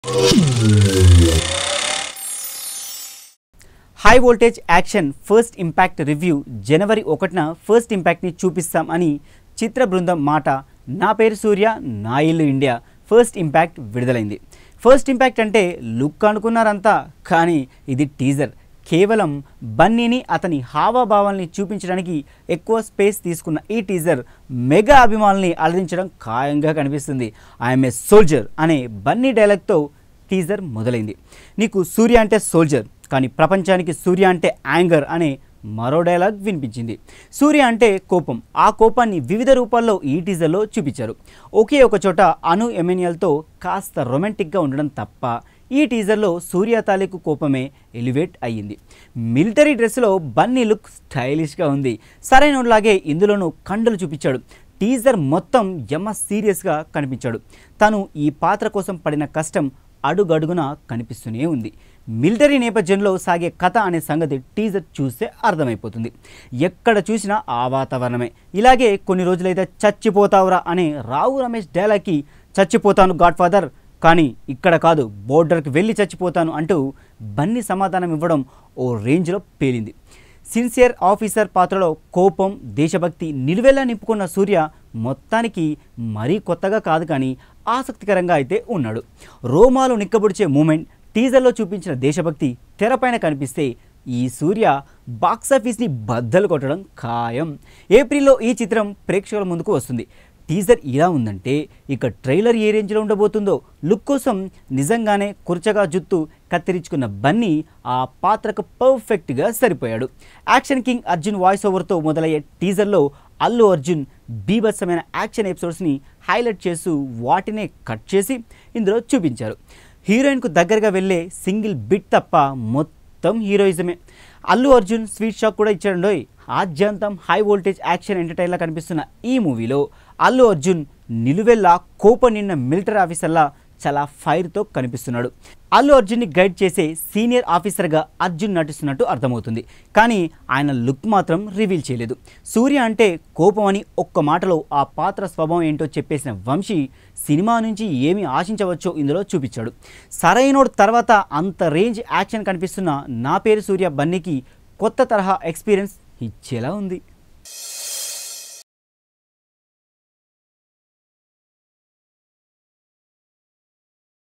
high voltage action first impact review జనవరి ఒకటిన first ఇంపాక్ట్ని చూపిస్తాం అని చిత్ర బృందం మాట నా పేరు సూర్య నా ఇల్లు ఇండియా ఫస్ట్ ఇంపాక్ట్ విడుదలైంది ఫస్ట్ ఇంపాక్ట్ అంటే లుక్ అనుకున్నారంతా కానీ ఇది టీజర్ కేవలం బన్నీని అతని హావభావాల్ని చూపించడానికి ఎక్కువ స్పేస్ తీసుకున్న ఈ టీజర్ మెగా అభిమానుల్ని అలరించడం ఖాయంగా కనిపిస్తుంది ఐఎమ్ ఏ సోల్జర్ అనే బన్నీ డైలాగ్తో టీజర్ మొదలైంది నీకు సూర్య అంటే సోల్జర్ కానీ ప్రపంచానికి సూర్య అంటే యాంగర్ అనే మరో డైలాగ్ వినిపించింది సూర్య అంటే కోపం ఆ కోపాన్ని వివిధ రూపాల్లో ఈ టీజర్లో చూపించారు ఒకే ఒక చోట అను ఎమెనియల్తో కాస్త రొమాంటిక్గా ఉండడం తప్ప ఈ టీజర్లో సూర్య తాలూకు కోపమే ఎలివేట్ అయ్యింది మిలిటరీ డ్రెస్లో బన్నీ లుక్ స్టైలిష్గా ఉంది సరైనలాగే ఇందులోనూ కండలు చూపించాడు టీజర్ మొత్తం యమ సీరియస్గా కనిపించాడు తను ఈ పాత్ర కోసం పడిన కష్టం అడుగడుగున కనిపిస్తూనే ఉంది మిలిటరీ నేపథ్యంలో సాగే కథ అనే సంగతి టీజర్ చూస్తే అర్థమైపోతుంది ఎక్కడ చూసినా ఆ వాతావరణమే ఇలాగే కొన్ని రోజులైతే చచ్చిపోతావురా అనే రావు రమేష్ డైలాగ్కి చచ్చిపోతాను గాడ్ ఫాదర్ కానీ ఇక్కడ కాదు బోర్డర్కి వెళ్ళి చచ్చిపోతాను అంటూ బన్నీ సమాధానం ఇవ్వడం ఓ రేంజ్లో పేలింది సిన్సియర్ ఆఫీసర్ పాత్రలో కోపం దేశభక్తి నిలువెల్లా నింపుకున్న సూర్య మొత్తానికి మరీ కొత్తగా కాదు కానీ ఆసక్తికరంగా అయితే ఉన్నాడు రోమాలు నిక్కబొడిచే మూమెంట్ టీజర్లో చూపించిన దేశభక్తి తెరపైన కనిపిస్తే ఈ సూర్య బాక్సాఫీస్ని బద్దలు కొట్టడం ఖాయం ఏప్రిల్లో ఈ చిత్రం ప్రేక్షకుల ముందుకు వస్తుంది టీజర్ ఇలా ఉందంటే ఇక ట్రైలర్ ఏ రేంజ్లో ఉండబోతుందో లుక్ కోసం నిజంగానే కుర్చగా జుత్తు కత్తిరించుకున్న బన్నీ ఆ పాత్రకు పర్ఫెక్ట్గా సరిపోయాడు యాక్షన్ కింగ్ అర్జున్ వాయిస్ ఓవర్తో మొదలయ్యే టీజర్లో అల్లు అర్జున్ బీభత్సమైన యాక్షన్ ఎపిసోడ్స్ని హైలైట్ చేస్తూ వాటినే కట్ చేసి ఇందులో చూపించారు హీరోయిన్కు దగ్గరగా వెళ్ళే సింగిల్ బిట్ తప్ప మొత్తం హీరోయిజమే అల్లు అర్జున్ స్వీట్ షాక్ కూడా ఇచ్చాడండోయ్ ఆద్యంతం హై వోల్టేజ్ యాక్షన్ ఎంటర్టైన్లా కనిపిస్తున్న ఈ మూవీలో అల్లు అర్జున్ నిలువెల్లా కోప నిన్న మిలిటరీ ఆఫీసర్లా చాలా ఫైర్తో కనిపిస్తున్నాడు అల్లు అర్జున్ని గైడ్ చేసే సీనియర్ ఆఫీసర్గా అర్జున్ నటిస్తున్నట్టు అర్థమవుతుంది కానీ ఆయన లుక్ మాత్రం రివీల్ చేయలేదు సూర్య అంటే కోపం అని ఒక్క మాటలో ఆ పాత్ర స్వభావం ఏంటో చెప్పేసిన వంశీ సినిమా నుంచి ఏమి ఆశించవచ్చో ఇందులో చూపించాడు సరైనోడు తర్వాత అంత రేంజ్ యాక్షన్ కనిపిస్తున్న నా పేరు సూర్య బన్నీకి కొత్త తరహా ఎక్స్పీరియన్స్ ఇచ్చేలా ఉంది